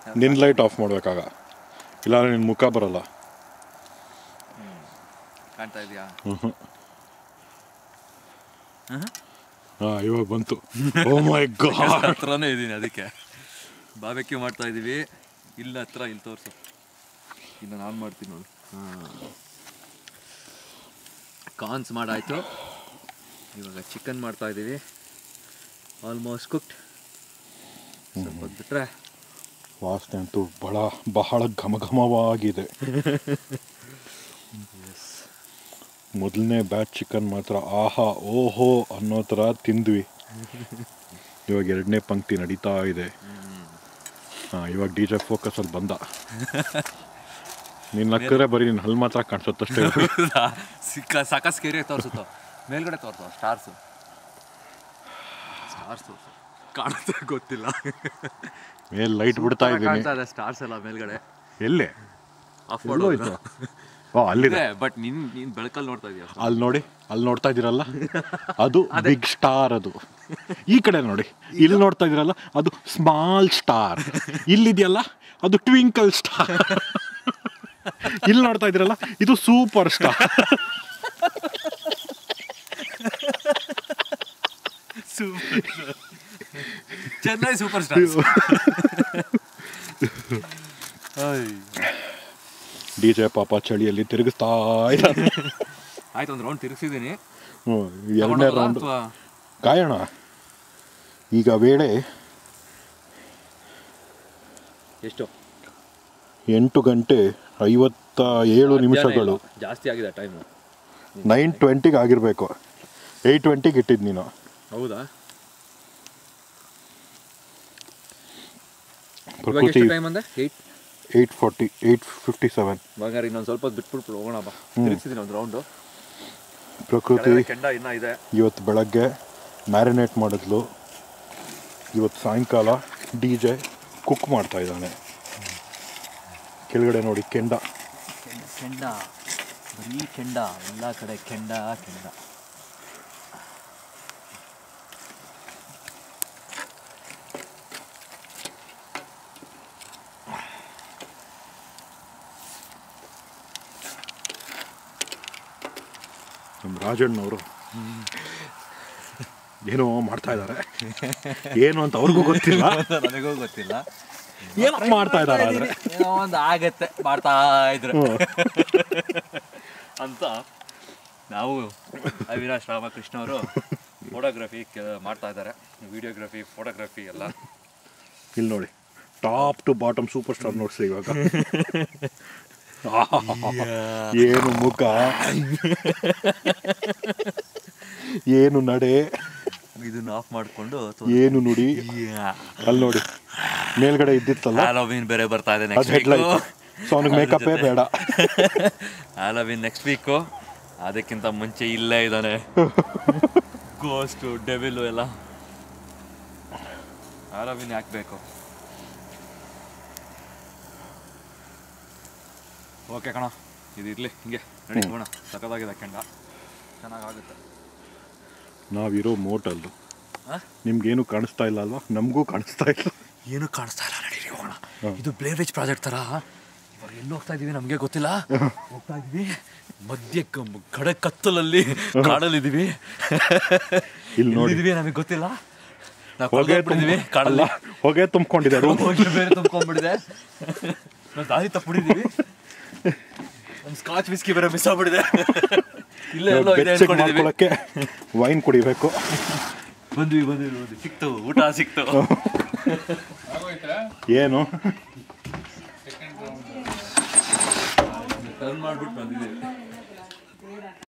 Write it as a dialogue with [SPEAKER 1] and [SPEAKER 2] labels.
[SPEAKER 1] ನಿನ್ನ light off ಮಾಡ್ಬೇಕಾಗ ಇಲ್ಲಾಂದ್ರೆ ನಿನ್ನ ಮುಖ ಬರಲ್ಲ
[SPEAKER 2] ಕಾಣ್ತಾ ಇದೆಯಾ
[SPEAKER 1] ಹಾಂ ಇವಾಗ ಬಂತು ಓ ಮೈ ಗಾಡ್
[SPEAKER 2] ಹತ್ರನೇ ಇದ್ದೀನಿ ಅದಕ್ಕೆ ಬಾಬೆಕ್ಯೂ ಮಾಡ್ತಾ ಇದ್ದೀವಿ ಇಲ್ಲ ಹತ್ರ ಇಲ್ಲಿ ತೋರಿಸು ಇನ್ನು ನಾನು ಮಾಡ್ತೀನಿ ನೋಡು ಕಾರ್ನ್ಸ್ ಮಾಡಾಯ್ತು ಇವಾಗ ಚಿಕನ್ ಮಾಡ್ತಾ ಇದ್ದೀವಿ ಆಲ್ಮೋಸ್ಟ್ ಕುಕ್ಡ್ ಸ್ವಲ್ಪ ಹೊತ್ತು ಬಿಟ್ರೆ
[SPEAKER 1] ವಾಸನೆ ಅಂತೂ ಬಹಳ ಬಹಳ ಘಮ ಘಮವಾಗಿದೆ ಮೊದಲನೇ ಬ್ಯಾಚ್ ಚಿಕನ್ ಮಾತ್ರ ಆಹಾ ಓಹೋ ಅನ್ನೋ ಥರ ತಿಂದ್ವಿ ಇವಾಗ ಎರಡನೇ ಪಂಕ್ತಿ ನಡೀತಾ ಇದೆ ಹಾಂ ಇವಾಗ ಡಿ ಜೆ ಫೋಕಸಲ್ಲಿ ಬಂದ ನೀನು ನಕ್ಕಿದ್ರೆ ಬರೀ ನಿನ್ನ ಹಲ್ ಮಾತ್ರ ಕಾಣಿಸುತ್ತಷ್ಟೇ
[SPEAKER 2] ಸಿಕ್ಕ ಸಾಕ ಸ್ಕೇರಿ ತೋರಿಸುತ್ತೋ ಮೇಲ್ಗಡೆ ತೋರಿಸು ಸ್ಟಾರ್ಸು ಸ್ಟಾರ್ಸು ಕಾಣುತ್ತೆ ಗೊತ್ತಿಲ್ಲ
[SPEAKER 1] ಮೇಲೆ ಲೈಟ್ ಬಿಡ್ತಾ ಇದ್ದೀನಿ
[SPEAKER 2] ಕಾಣ್ತಾ ಇದೆ ಸ್ಟಾರ್ಸ್ ಎಲ್ಲ ಮೇಲ್ಗಡೆ
[SPEAKER 1] ಎಲ್ಲೇ
[SPEAKER 2] ಆಫ್
[SPEAKER 1] ಎಲ್ಲೋಯ್ತು ಓ ಅಲ್ಲಿದೆ
[SPEAKER 2] ಬಟ್ ನಿನ್ ನೀನ್ ಬೆಳಕಲ್ಲಿ ನೋಡ್ತಾ ಇದೀಯ
[SPEAKER 1] ಅಲ್ಲಿ ನೋಡಿ ಅಲ್ಲಿ ನೋಡ್ತಾ ಇದ್ದೀರಲ್ಲ ಅದು ಬಿಗ್ ಸ್ಟಾರ್ ಅದು ಈ ಕಡೆ ನೋಡಿ ಇಲ್ಲಿ ನೋಡ್ತಾ ಇದ್ದೀರಲ್ಲ ಅದು ಸ್ಮಾಲ್ ಸ್ಟಾರ್ ಇಲ್ಲಿದೆಯಲ್ಲ ಅದು ಟ್ವಿಂಕಲ್ ಸ್ಟಾರ್ ಇಲ್ಲಿ ನೋಡ್ತಾ ಇದ್ದೀರಲ್ಲ ಇದು super star
[SPEAKER 2] Chennai super star
[SPEAKER 1] D J ಪಾಪ ಚಳಿಯಲ್ಲಿ ತಿರುಗಿಸ್ತಾ ಇದ್ದಾನೆ
[SPEAKER 2] ಆಯ್ತು ಒಂದು ರೌಂಡ್ ತಿರ್ಗಿಸಿದೀನಿ
[SPEAKER 1] ಹ್ಮ್, ಎರಡನೇ ರೌಂಡ್ ಕಾಯೋಣ ಈಗ ವೇಳೆ
[SPEAKER 2] ಎಷ್ಟು
[SPEAKER 1] ಎಂಟು ಗಂಟೆ ಐವತ್ತ ಏಳು ನಿಮಿಷಗಳು
[SPEAKER 2] ಜಾಸ್ತಿ ಆಗಿದೆ ಟೈಮು
[SPEAKER 1] ನೈನ್ ಟ್ವೆಂಟಿಗೆ ಆಗಿರಬೇಕು ಏಯ್ಟ್ ಟ್ವೆಂಟಿಗೆ ಇಟ್ಟಿದ್ದು ನೀನು
[SPEAKER 2] ಹೌದಾ ಇವಾಗ
[SPEAKER 1] ಪ್ರಕೃತಿ
[SPEAKER 2] ಎಷ್ಟು ಟೈಮ್ ಅಂದೆ eight
[SPEAKER 1] eight forty eight fifty seven
[SPEAKER 2] ಇವಾಗ ಇನ್ನೊಂದು ಸ್ವಲ್ಪ ಹೊತ್ತು ಬಿಟ್ಬಿಟ್ಟು ಹೋಗೋಣ ಬಾ ತಿರುಗಿಸಿದೀನಿ ಒಂದು ರೌಂಡು
[SPEAKER 1] ಪ್ರಕೃತಿ
[SPEAKER 2] ಕೆಂಡ ಇನ್ನೂ ಇದೆ
[SPEAKER 1] ಇವತ್ತು ಬೆಳಗ್ಗೆ ಮ್ಯಾರಿನೇಟ್ ಮಾಡಿದ್ಲು ಇವತ್ತು ಸಾಯಂಕಾಲ ಡಿ ಜೆ ಕುಕ್ ಮಾಡ್ತಾ ಇದ್ದಾನೆ ಕೆಳಗಡೆ ನೋಡಿ ಕೆಂಡ
[SPEAKER 2] ಕೆಂಡ ಬರೀ ಕೆಂಡ ಎಲ್ಲ ಕಡೆ ಕೆಂಡ ಕೆಂಡ
[SPEAKER 1] ನಮ್ಮ ರಾಜಣ್ಣವರು ಏನೋ ಮಾಡ್ತಾ ಇದ್ದಾರೆ ಏನು ಅಂತ ಅವ್ರಿಗೂ ಗೊತ್ತಿಲ್ಲ
[SPEAKER 2] ನನಗೂ ಗೊತ್ತಿಲ್ಲ
[SPEAKER 1] ಏನೋ ಮಾಡ್ತಾ ಇದ್ದಾರೆ ಆದರೆ
[SPEAKER 2] ಏನೋ ಒಂದು ಆಗತ್ತೆ ಮಾಡ್ತಾ ಇದ್ರೆ ಅಂತ ನಾವು ಅವಿನಾಶ್ ರಾಮಕೃಷ್ಣ ಅವರು ಫೋಟೋಗ್ರಫಿ ಮಾಡ್ತಾ ಇದ್ದಾರೆ ವಿಡಿಯೋಗ್ರಫಿ ಫೋಟೋಗ್ರಫಿ ಎಲ್ಲ
[SPEAKER 1] ಇಲ್ಲಿ ನೋಡಿ top to bottom super star ನೋಡ್ಸಿ ಇವಾಗ ಆಹಾಹಾಹಾ. ಏನು ಮುಖ ಏನು ನಡೆ
[SPEAKER 2] ಇದನ್ನ ಆಫ್ ಮಾಡಿಕೊಂಡು
[SPEAKER 1] ಏನು ನುಡಿ ಅಲ್ಲಿ ನೋಡಿ ಮೇಲ್ಗಡೆ ಇದ್ದಿತ್ತಲ್ಲ
[SPEAKER 2] ಹ್ಯಾಲೋವಿನ್ ಬೇರೆ ಬರ್ತಾ ಇದೆ
[SPEAKER 1] ಅದು
[SPEAKER 2] ನೆಕ್ಸ್ಟ್
[SPEAKER 1] ಹೆಡ್ಲೈಟ್ ಸೊ ಅವನಿಗೆ ಮೇಕಪ್ಪೇ ಬೇಡ
[SPEAKER 2] ಹ್ಯಾಲೋವಿನ್ ನೆಕ್ಸ್ಟ್ ವೀಕು ಅದಕ್ಕಿಂತ ಮುಂಚೆ ಇಲ್ಲೇ ಇದ್ದಾನೆ ಗೋಸ್ಟು ಡೆವಿಲು ಎಲ್ಲ ಹ್ಯಾಲೋವಿನ್ ಯಾಕೆ ಬೇಕು ಓಕೆ ಕಣ ಇದು ಇರಲಿ ಹಿಂಗೆ ನಡಿ ಹೋಗೋಣ ಸಖತ್ತಾಗಿದೆ ಕೆಂಡ ಚೆನ್ನಾಗಾಗುತ್ತೆ
[SPEAKER 1] ನಾವಿರೋ ಮೋಟಲ್ಲು
[SPEAKER 2] ಆ?
[SPEAKER 1] ನಿಮ್ಗೇನು ಕಾಣಿಸ್ತಾ ಇಲ್ಲ ಅಲ್ವಾ ನಮಗೂ ಕಾಣಿಸ್ತಾ ಇಲ್ಲ
[SPEAKER 2] ಏನು ಕಾಣಿಸ್ತಾ ಇಲ್ಲ ನಡೀರಿ ಹೋಗೋಣ ಇದು ಬ್ಲೇರ್ ವೇಜ್ ಪ್ರಾಜೆಕ್ಟ್ ತರ ಇವಾಗ ಎಲ್ಲಿ ಹೋಗ್ತಾ ಇದೀವಿ ನಮಗೆ ಗೊತ್ತಿಲ್ಲ ಹೋಗ್ತಾ ಇದೀವಿ ಮಧ್ಯ ಕ- ಕಡೆ ಕತ್ತಲಲ್ಲಿ ಕಾಡಲ್ಲಿದ್ದೀವಿ
[SPEAKER 1] ಇಲ್ಲಿ ನೋಡಿ.
[SPEAKER 2] ಇದೀವಿ ನಮಗೆ ಗೊತ್ತಿಲ್ಲ ನಾವು
[SPEAKER 1] ಹೊಗೆ
[SPEAKER 2] ಬಿಟ್ಟಿದೀವಿ
[SPEAKER 1] ತುಂಬ-
[SPEAKER 2] ಕಾಡಲ್ಲಿ
[SPEAKER 1] ಅಲ್ಲ, ಹೊಗೆ ತುಂಬಿಕೊಂಡಿದೆ ರೂಮ್
[SPEAKER 2] ಹೋಗಿ ಬೇರೆ ತುಂಬ್ಕೊಂಡ್ಬಿಟ್ಟಿದೆ ನಾವು ದಾರಿ ತಪ್ಪಿಡಿದೀವಿ ಒಂದು ಸ್ಕಾಚ್ ವಿಸ್ಕಿ ಬೇರೆ ಮಿಸ್ ಆಗ್ಬಿಟ್ಟಿದೆ ಇಲ್ಲೇ ಎಲ್ಲೋ ಇದೆ
[SPEAKER 1] ಬೆಚ್ಚಗೆ
[SPEAKER 2] ಅನ್ಕೊಂಡಿದೀವಿ
[SPEAKER 1] ಮಾಡ್ಕೊಳ್ಳೋಕ್ಕೆ ವೈನ್ ಕುಡಿಬೇಕು
[SPEAKER 2] ಬಂದ್ವಿ ಬಂದ್ವಿ ಬಂದ್ವಿ ಸಿಕ್ತು ಊಟ ಸಿಕ್ತು
[SPEAKER 1] ಏನು
[SPEAKER 2] ಟರ್ನ್ ಮಾಡ್ಬಿಟ್ಟು ಬಂದಿದ್ದೀವಿ